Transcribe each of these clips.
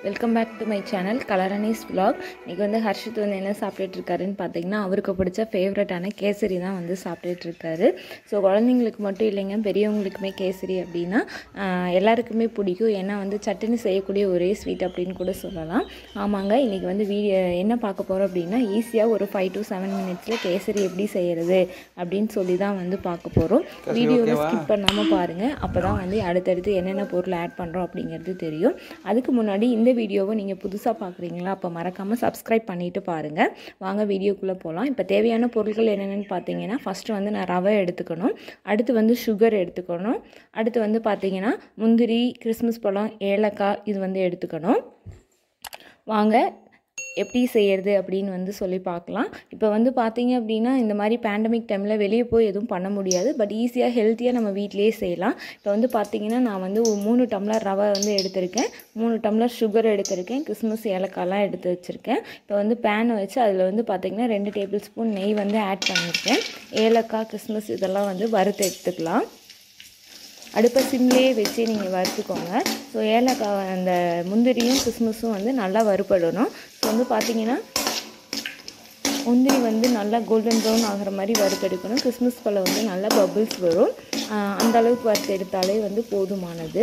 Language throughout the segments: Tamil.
welcome back to my channel கலரனிஸ் vlog இன்றைக்கி வந்து ஹர்ஷித் வந்து என்ன சாப்பிட்டுட்டு இருக்காருன்னு பார்த்தீங்கன்னா அவருக்கு பிடிச்ச ஃபேவரட்டான கேசரி தான் வந்து சாப்பிட்டுட்டு இருக்காரு ஸோ குழந்தைங்களுக்கு மட்டும் இல்லைங்க பெரியவங்களுக்குமே கேசரி அப்படின்னா ஆஹ், எல்லாருக்குமே பிடிக்கும் ஏன்னா வந்து சட்டுன்னு செய்யக்கூடிய ஒரே ஸ்வீட் அப்படின்னு கூட சொல்லலாம் ஆமாங்க இன்றைக்கி வந்து வீடியோ என்ன பார்க்க போகிறோம் அப்படின்னா ஈஸியாக ஒரு ஃபைவ் டு செவன் மினிட்ஸில் கேசரி எப்படி செய்கிறது அப்படின்னு சொல்லி தான் வந்து பார்க்க போகிறோம் வீடியோவை ஸ்கிப் பண்ணாமல் பாருங்கள் அப்போ தான் வந்து அடுத்தடுத்து என்னென்ன பொருள் ஆட் பண்ணுறோம் அப்படிங்கிறது தெரியும் அதுக்கு முன்னாடி இந்த வீடியோவை நீங்கள் புதுசாக பார்க்குறீங்களா அப்போ மறக்காமல் சப்ஸ்கிரைப் பண்ணிவிட்டு பாருங்கள் வாங்க வீடியோக்குள்ளே போகலாம் இப்போ தேவையான பொருட்கள் என்னென்னு பார்த்தீங்கன்னா ஃபஸ்ட்டு வந்து நான் ரவை எடுத்துக்கணும் அடுத்து வந்து சுகர் எடுத்துக்கணும் அடுத்து வந்து பார்த்தீங்கன்னா முந்திரி கிறிஸ்மஸ் பழம் ஏலக்காய் இது வந்து எடுத்துக்கணும் வாங்க எப்படி செய்யறது அப்படின்னு வந்து சொல்லி பார்க்கலாம் இப்போ வந்து பார்த்தீங்க அப்படின்னா இந்த மாதிரி பேண்டமிக் டைமில் வெளியே போய் எதுவும் பண்ண முடியாது பட் ஈஸியாக ஹெல்த்தியாக நம்ம வீட்டிலேயே செய்யலாம் இப்போ வந்து பார்த்தீங்கன்னா நான் வந்து ஒரு மூணு டம்ளர் ரவை வந்து எடுத்திருக்கேன் மூணு டம்ளர் சுகர் எடுத்திருக்கேன் கிறிஸ்மஸ் ஏலக்காய்லாம் எடுத்து வச்சுருக்கேன் இப்போ வந்து பேனை வச்சு அதில் வந்து பார்த்தீங்கன்னா ரெண்டு டேபிள் ஸ்பூன் நெய் வந்து ஆட் பண்ணியிருக்கேன் ஏலக்காய் கிறிஸ்மஸ் இதெல்லாம் வந்து வறுத்து எடுத்துக்கலாம் அடுப்பை சிம்லேயே வச்சு நீங்கள் வறுத்துக்கோங்க ஸோ ஏலக்காய் அந்த முந்திரியும் கிறிஸ்மஸும் வந்து நல்லா வறுபடணும் ஸோ வந்து பார்த்தீங்கன்னா முந்திரி வந்து நல்லா கோல்டன் ப்ரௌன் ஆகிற மாதிரி வறுத்தெடுக்கணும் கிறிஸ்மஸ் பழம் வந்து நல்லா பபிள்ஸ் வரும் ஆஹ் அந்த அளவுக்கு வறுத்து எடுத்தாலே வந்து போதுமானது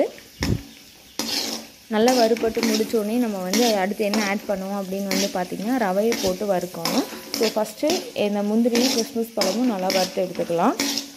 நல்லா வறுபட்டு முடிச்சோடனே நம்ம வந்து அடுத்து என்ன ஆட் பண்ணுவோம் அப்படின்னு வந்து பார்த்திங்கன்னா ரவையை போட்டு வறுக்கணும் ஸோ ஃபஸ்ட்டு இந்த முந்திரியும் கிறிஸ்மஸ் பழமும் நல்லா வறுத்து எடுத்துக்கலாம்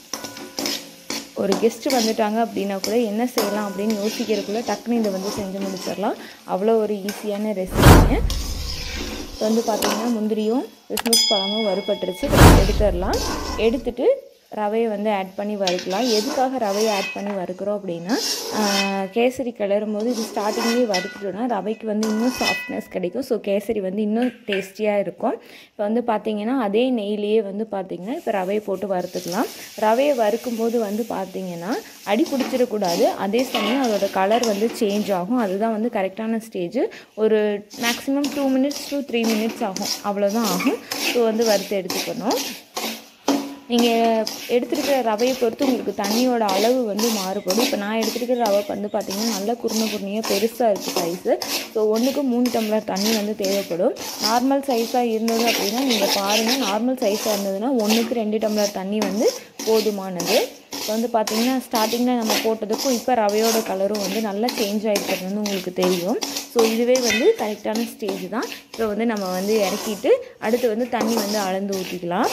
ஒரு கெஸ்ட்டு வந்துட்டாங்க அப்படின்னா கூட என்ன செய்யலாம் அப்படின்னு யோசிக்கிறதுக்குள்ளே டக்குன்னு இதை வந்து செஞ்சு முடிச்சிடலாம் அவ்வளோ ஒரு ஈஸியான ரெசிபிங்க இப்போ வந்து பார்த்திங்கன்னா முந்திரியும் கிறிஸ்மஸ் பழமும் வறுபட்டுருச்சு இதை எடுத்துடலாம் எடுத்துட்டு ரவையை வந்து ஆட் பண்ணி வறுக்கலாம் எதுக்காக ரவையை ஆட் பண்ணி வறுக்கிறோம் அப்படின்னா ஆஹ், கேசரி கிளறும் போது இது ஸ்டார்டிங்லேயே வறுத்துட்டோம்னா ரவைக்கு வந்து இன்னும் சாஃப்ட்னஸ் கிடைக்கும் ஸோ கேசரி வந்து இன்னும் டேஸ்டியாக இருக்கும் இப்போ வந்து பார்த்திங்கன்னா அதே நெய்லேயே வந்து பார்த்திங்கன்னா இப்போ ரவையை போட்டு வறுத்துக்கலாம் ரவையை வறுக்கும் போது வந்து பார்த்திங்கன்னா அடி பிடிச்சிடக்கூடாது அதே சமயம் அதோட கலர் வந்து சேஞ்ச் ஆகும் அதுதான் வந்து கரெக்டான ஸ்டேஜ் ஒரு maximum two minutes to three minutes ஆகும் அவ்வளோதான் ஆகும் ஸோ வந்து வறுத்து எடுத்துக்கணும் நீங்கள் எடுத்துருக்கிற ரவையை பொறுத்து உங்களுக்கு தண்ணியோட அளவு வந்து மாறுபடும் இப்போ நான் எடுத்துருக்கிற ரவை வந்து பார்த்திங்கன்னா நல்லா குருணை குருணையாக பெருசாக இருக்குது சைஸு ஸோ ஒன்றுக்கு மூணு டம்ளர் தண்ணி வந்து தேவைப்படும் நார்மல் சைஸாக இருந்தது அப்படின்னா நீங்கள் பாருங்கள் நார்மல் சைஸாக இருந்ததுன்னா ஒன்றுக்கு ரெண்டு டம்ளர் தண்ணி வந்து போதுமானது இப்போ வந்து பார்த்திங்கன்னா ஸ்டார்டிங்கில் நம்ம போட்டதுக்கும் இப்போ ரவையோட கலரும் வந்து நல்லா சேஞ்ச் ஆகிருக்கிறது வந்து உங்களுக்கு தெரியும் ஸோ இதுவே வந்து கரெக்டான ஸ்டேஜ் தான் இப்போ வந்து நம்ம வந்து இறக்கிட்டு அடுத்து வந்து தண்ணி வந்து அளந்து ஊற்றிக்கலாம்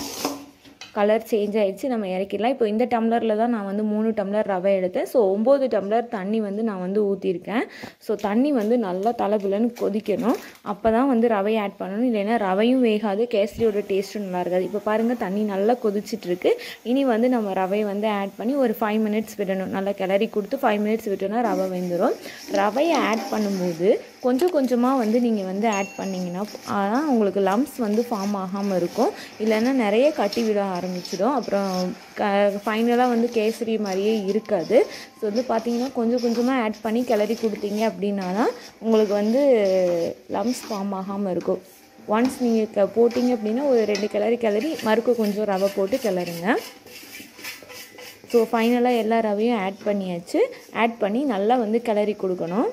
கலர் சேஞ்ச் ஆயிடுச்சு நம்ம இறக்கிடலாம் இப்போ இந்த டம்ளரில் தான் நான் வந்து மூணு டம்ளர் ரவை எடுத்தேன் ஸோ ஒம்பது டம்ளர் தண்ணி வந்து நான் வந்து ஊற்றிருக்கேன் ஸோ தண்ணி வந்து நல்லா தலைபுலன்னு கொதிக்கணும் அப்போ தான் வந்து ரவை ஆட் பண்ணணும் இல்லைன்னா ரவையும் வேகாது கேசரியோட டேஸ்ட்டும் நல்லா இருக்காது இப்போ பாருங்கள் தண்ணி நல்லா கொதிச்சிட்டு இருக்கு இனி வந்து நம்ம ரவை வந்து ஆட் பண்ணி ஒரு ஃபைவ் மினிட்ஸ் விடணும் நல்லா கிளறி கொடுத்து ஃபைவ் மினிட்ஸ் விட்டோன்னா ரவை வெந்துடும் ரவையை ஆட் பண்ணும்போது கொஞ்சம் கொஞ்சமாக வந்து நீங்கள் வந்து ஆட் பண்ணிங்கன்னா ஆனால் உங்களுக்கு லம்ஸ் வந்து ஃபார்ம் ஆகாமல் இருக்கும் இல்லைன்னா நிறைய கட்டி விட ஆரம்பிச்சிடும் அப்புறம் க ஃபைனலாக வந்து கேசரி மாதிரியே இருக்காது ஸோ வந்து பார்த்தீங்கன்னா கொஞ்சம் கொஞ்சமாக ஆட் பண்ணி கிளறி கொடுத்தீங்க அப்படின்னா தான் உங்களுக்கு வந்து லம்ஸ் ஃபார்ம் ஆகாமல் இருக்கும் ஒன்ஸ் நீங்கள் க போட்டிங்க அப்படின்னா ஒரு ரெண்டு கிளறி கிளறி மறுக்க கொஞ்சம் ரவை போட்டு கிளறுங்க ஸோ ஃபைனலாக எல்லா ரவையும் ஆட் பண்ணியாச்சு ஆட் பண்ணி நல்லா வந்து கிளறி கொடுக்கணும்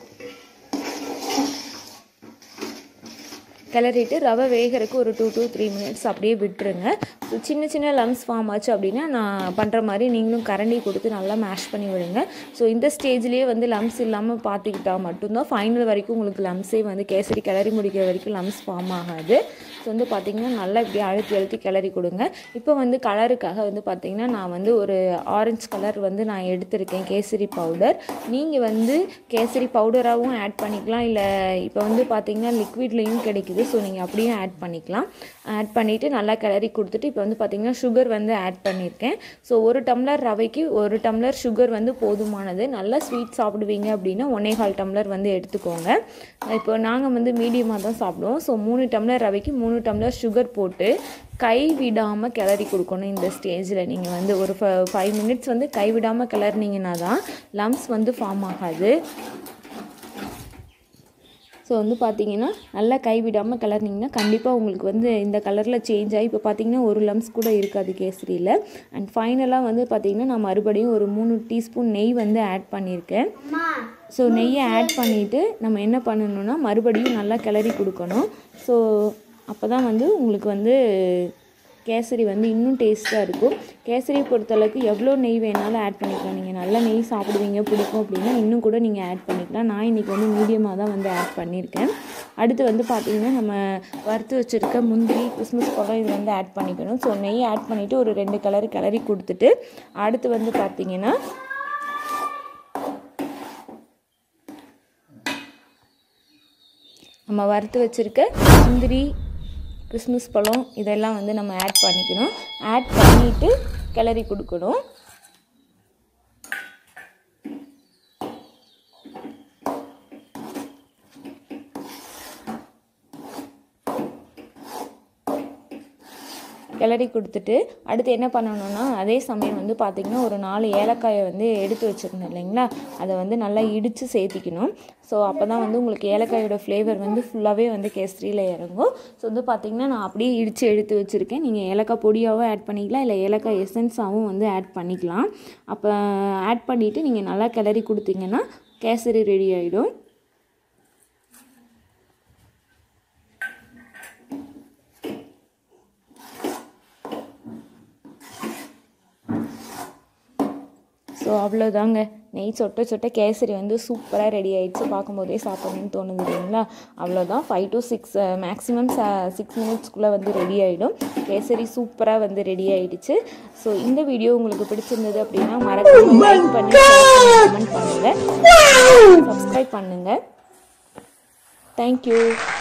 கிளறிட்டு ரவை வேகிறதுக்கு ஒரு டூ டூ த்ரீ மினிட்ஸ் அப்படியே விட்டுருங்க ஸோ சின்ன சின்ன லம்ஸ் ஃபார்ம் ஆச்சு அப்படின்னா நான் பண்ணுற மாதிரி நீங்களும் கரண்டி கொடுத்து நல்லா மேஷ் பண்ணி விடுங்க ஸோ இந்த ஸ்டேஜ்லேயே வந்து லம்ஸ் இல்லாமல் பார்த்துக்கிட்டா மட்டும்தான் ஃபைனல் வரைக்கும் உங்களுக்கு லம்ஸே வந்து கேசரி கிளறி முடிக்கிற வரைக்கும் லம்ஸ் ஃபார்ம் ஆகாது ஸோ வந்து பார்த்திங்கன்னா நல்லா இப்படி அழுத்தி அழுத்தி கிளறி கொடுங்க இப்போ வந்து கலருக்காக வந்து பார்த்திங்கன்னா நான் வந்து ஒரு ஆரஞ்சு கலர் வந்து நான் எடுத்திருக்கேன் கேசரி பவுடர் நீங்கள் வந்து கேசரி பவுடராகவும் ஆட் பண்ணிக்கலாம் இல்லை இப்போ வந்து பார்த்திங்கன்னா லிக்விட்லேயும் கிடைக்குது ஸோ நீங்கள் அப்படியும் ஆட் பண்ணிக்கலாம் ஆட் பண்ணிவிட்டு நல்லா கிளறி கொடுத்துட்டு இப்போ வந்து பார்த்திங்கன்னா சுகர் வந்து ஆட் பண்ணியிருக்கேன் ஸோ ஒரு டம்ளர் ரவைக்கு ஒரு டம்ளர் சுகர் வந்து போதுமானது நல்லா ஸ்வீட் சாப்பிடுவீங்க அப்படின்னா ஒன்னே கால் டம்ளர் வந்து எடுத்துக்கோங்க இப்போ நாங்கள் வந்து மீடியமாக தான் சாப்பிடுவோம் ஸோ மூணு டம்ளர் ரவைக்கு மூணு டம்ளர் சுகர் போட்டு கை விடாமல் கிளறி கொடுக்கணும் இந்த ஸ்டேஜில் நீங்கள் வந்து ஒரு ஃபைவ் மினிட்ஸ் வந்து கை விடாமல் கிளறினீங்கன்னா தான் லம்ஸ் வந்து ஃபார்ம் ஆகாது ஸோ வந்து பார்த்தீங்கன்னா நல்லா கைவிடாமல் கிளறினீங்கன்னா கண்டிப்பாக உங்களுக்கு வந்து இந்த கலரில் சேஞ்ச் ஆகி இப்போ பார்த்தீங்கன்னா ஒரு லம்ஸ் கூட இருக்காது கேசரியில் அண்ட் ஃபைனலாக வந்து பார்த்தீங்கன்னா நான் மறுபடியும் ஒரு மூணு டீஸ்பூன் நெய் வந்து ஆட் பண்ணியிருக்கேன் ஸோ நெய்யை ஆட் பண்ணிவிட்டு நம்ம என்ன பண்ணணும்னா மறுபடியும் நல்லா கிளறி கொடுக்கணும் ஸோ அப்போ தான் வந்து உங்களுக்கு வந்து கேசரி வந்து இன்னும் டேஸ்ட்டாக இருக்கும் கேசரி பொறுத்தளவுக்கு எவ்வளோ நெய் வேணாலும் ஆட் பண்ணிக்கலாம் நீங்கள் நல்லா நெய் சாப்பிடுவீங்க பிடிக்கும் அப்படின்னா இன்னும் கூட நீங்கள் ஆட் பண்ணிக்கலாம் நான் இன்றைக்கி வந்து மீடியமாக தான் வந்து ஆட் பண்ணியிருக்கேன் அடுத்து வந்து பார்த்திங்கன்னா நம்ம வறுத்து வச்சுருக்க முந்திரி கிறிஸ்மஸ் பழம் இது வந்து ஆட் பண்ணிக்கணும் ஸோ நெய் ஆட் பண்ணிவிட்டு ஒரு ரெண்டு கலர் கிளறி கொடுத்துட்டு அடுத்து வந்து பார்த்திங்கன்னா நம்ம வறுத்து வச்சுருக்க முந்திரி கிறிஸ்மஸ் பழம் இதெல்லாம் வந்து நம்ம ஆட் பண்ணிக்கணும் ஆட் பண்ணிவிட்டு கிளறி கொடுக்கணும் கிளறி கொடுத்துட்டு அடுத்து என்ன பண்ணணும்னா அதே சமயம் வந்து பார்த்திங்கன்னா ஒரு நாலு ஏலக்காயை வந்து எடுத்து வச்சுருந்தேன் இல்லைங்களா அதை வந்து நல்லா இடித்து சேர்த்திக்கணும் ஸோ அப்போ தான் வந்து உங்களுக்கு ஏலக்காயோட ஃப்ளேவர் வந்து ஃபுல்லாகவே வந்து கேசரியில் இறங்கும் ஸோ வந்து பார்த்திங்கன்னா நான் அப்படியே இடித்து எடுத்து வச்சுருக்கேன் நீங்கள் ஏலக்காய் பொடியாகவும் ஆட் பண்ணிக்கலாம் இல்லை ஏலக்காய் எசன்ஸாகவும் வந்து ஆட் பண்ணிக்கலாம் அப்போ ஆட் பண்ணிவிட்டு நீங்கள் நல்லா கிளறி கொடுத்தீங்கன்னா கேசரி ரெடி ஆகிடும் ஸோ அவ்வளோதாங்க நெய் சொட்ட சொட்ட கேசரி வந்து சூப்பராக ரெடி ஆயிடுச்சு பார்க்கும்போதே சாப்பிடணும்னு தோணுது இல்லைங்களா அவ்வளோதான் five to six maximum six மினிட்ஸ்க்குள்ளே வந்து ரெடி ஆகிடும் கேசரி சூப்பராக வந்து ரெடி ஆயிடுச்சு ஸோ இந்த வீடியோ உங்களுக்கு பிடிச்சிருந்தது அப்படின்னா மறக்காம லைக் பண்ணி கமெண்ட் பண்ணுங்கள் சப்ஸ்கிரைப் பண்ணுங்கள் தேங்க்யூ